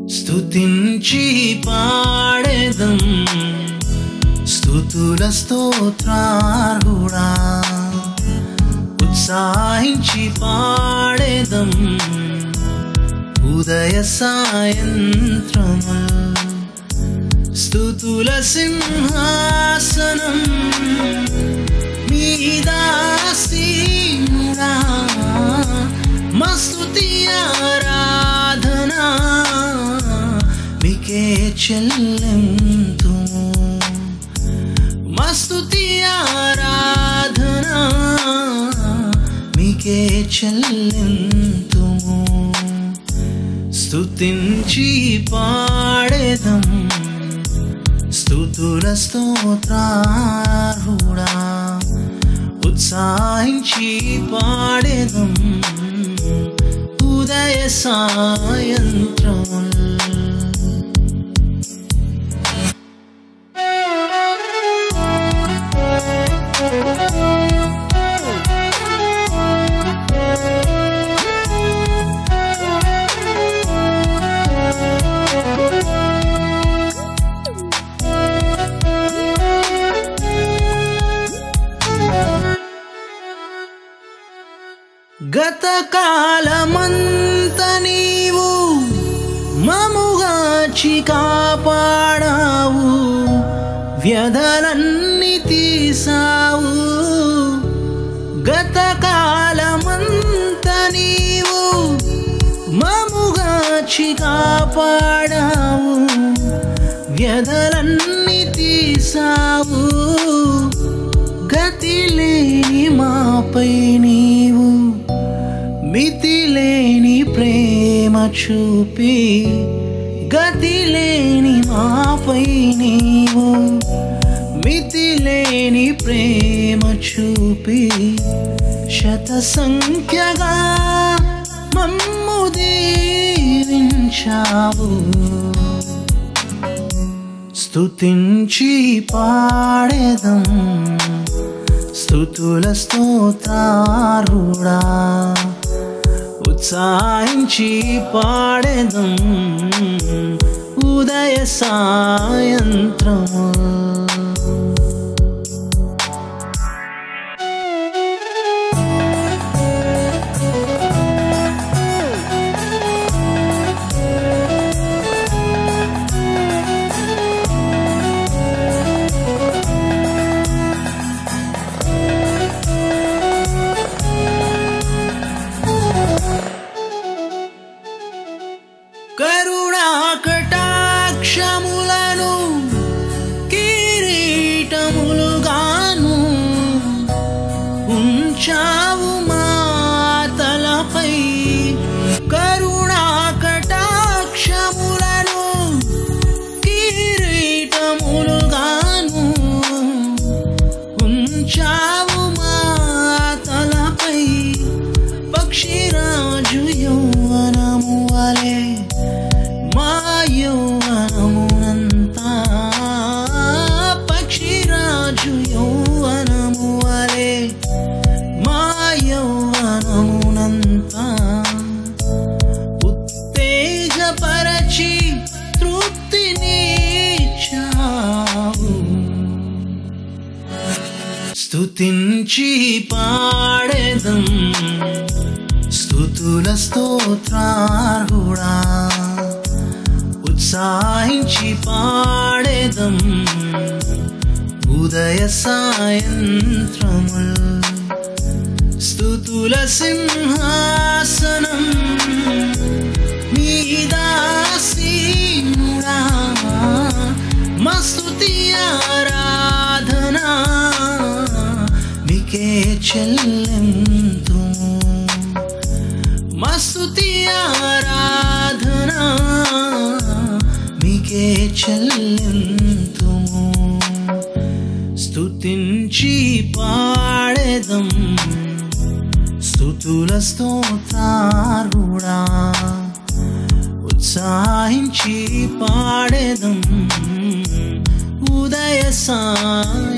స్తుతించి పాడేదం స్తుతుల స్తోత్రార్హుడా ఉత్సాహించి పాడేదం ఉదయ సాయంత్రముల్ స్తుతుల సింహాసనం మీదాసీనుడా మస్తుతి ఆరాధనా మీకే చెల్లెంతుము మస్తుతి ఆరాధనా మీకే చెల్లెంతుము స్తుతించి పాడేదం స్తుతుల స్తోత్రార్హుడా ఉత్సాహించి పాడేదం ఉదయ సాయంత్రముల్ గత కాలమంత నీవు మముగాచి కాపాడావు వ్యధలన్నీ తీసావు గత కాలమంత నీవు మముగాచి కాపాడావు వ్యధలన్నీ తీసావు గతి లేని మాపై నీవు మితి లేని ప్రేమ చూపి గతి లేని మాపై నీవు మితి లేని ప్రేమ చూపి శత సంఖ్యగా మమ్ము దీవించావు స్తుతించి పాడేదం స్తుతుల స్తోత్రారుడా ఉత్సాహించి పాడేదం ఉదయ సాయంత్రము కరుణా కటాక్షములను కిరీటములుగాను ఉంచావు మా తలపై కరుణా కటాక్షములను కిరీటములుగాను ఉంచావు మా తలపై పక్షిరాజు యౌవనము వలె మా యౌవనమునంతా పక్షిరాజు యౌవనము వలె మా యౌవనమునంతా ఉత్తేజపరచి తృప్తినిచ్చావు స్తుతించి పాడేదం స్తుతుల స్తోత్రార్హుడా ఉత్సాహించి పాడేదం ఉదయ సాయంత్రముల్ స్తుతుల సింహాసనం మీదాసీనుడా మస్తుతి ఆరాధనా మీకే చెల్లెంతుము మస్తుతి ఆరాధనా మీకే చెల్లెంతుము స్తుతించి పాడేదం స్తుతుల స్తోత్రారుడా ఉత్సాహించి పాడేదం ఉదయ సాయ